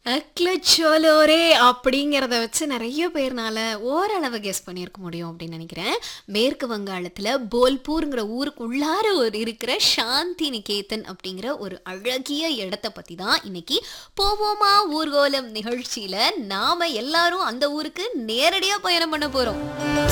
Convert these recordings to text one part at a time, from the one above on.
அக்லச்சோலோரே அப்படிங்கிறத வச்சு நிறைய பேர்னால ஓரளவு கெஸ் பண்ணியிருக்க முடியும் அப்படின்னு நினைக்கிறேன் மேற்கு வங்காளத்தில் போல்பூருங்கிற ஊருக்கு உள்ளார ஒரு இருக்கிற சாந்தி நிகேதன் அப்படிங்கிற ஒரு அழகிய இடத்த பற்றி தான் இன்னைக்கு போவோமா ஊர்கோலம் நிகழ்ச்சியில் நாம் எல்லாரும் அந்த ஊருக்கு நேரடியாக பயணம் பண்ண போகிறோம்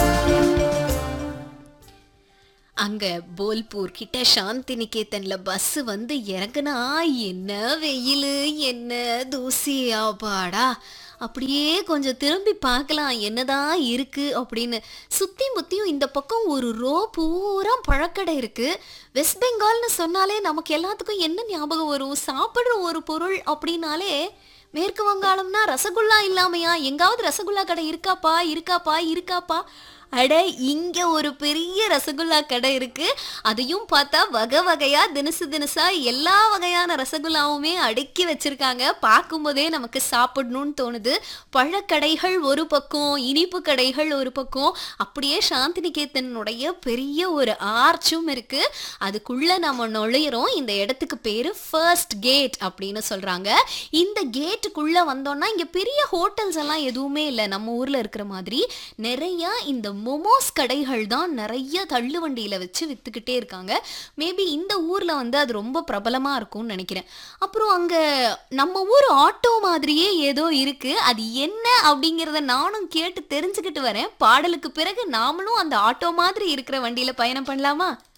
அங்க போல்பூர் கிட்ட சாந்தி நிகேதன்ல பஸ் வந்து இறங்குனா என்ன வெயில் என்ன தூசி ஆபாடா அப்படியே கொஞ்சம் திரும்பி பார்க்கலாம் என்னதான் இருக்கு அப்படின்னு சுத்தி முத்தியும் இந்த பக்கம் ஒரு ரோ பூரா பழக்கடை இருக்கு வெஸ்ட் பெங்கால்னு சொன்னாலே நமக்கு எல்லாத்துக்கும் என்ன ஞாபகம் வரும் சாப்பிடுற ஒரு பொருள் அப்படின்னாலே மேற்கு வங்காளம்னா ரசகுல்லா இல்லாமையா எங்காவது ரசகுல்லா கடை இருக்காப்பா இருக்காப்பா இருக்காப்பா அட இங்க ஒரு பெரிய ரசகுல்லா கடை இருக்கு அதையும் பார்த்தா வகை வகையா தினசு தினசா எல்லா வகையான ரசகுல்லாவுமே அடுக்கி வச்சிருக்காங்க பார்க்கும்போதே நமக்கு சாப்பிடணும்னு தோணுது பழக்கடைகள் ஒரு பக்கம் இனிப்பு கடைகள் ஒரு பக்கம் அப்படியே சாந்திநிகேதனுடைய பெரிய ஒரு ஆர்ச்சும் இருக்கு அதுக்குள்ள நம்ம நுழையிறோம் இந்த இடத்துக்கு பேரு ஃபர்ஸ்ட் கேட் அப்படின்னு சொல்றாங்க இந்த கேட்டுக்குள்ள வந்தோம்னா இங்க பெரிய ஹோட்டல்ஸ் எல்லாம் எதுவுமே இல்லை நம்ம ஊர்ல இருக்கிற மாதிரி நிறைய இந்த மொமோஸ் கடைகள் தான் நிறைய தள்ளு வண்டியில வச்சு வித்துக்கிட்டே இருக்காங்க மேபி இந்த ஊர்ல வந்து அது ரொம்ப பிரபலமா இருக்கும்னு நினைக்கிறேன் அப்புறம் அங்க நம்ம ஊர் ஆட்டோ மாதிரியே ஏதோ இருக்கு அது என்ன அப்படிங்கிறத நானும் கேட்டு தெரிஞ்சுக்கிட்டு வரேன் பாடலுக்கு பிறகு நாமளும் அந்த ஆட்டோ மாதிரி இருக்கிற வண்டியில பயணம் பண்ணலாமா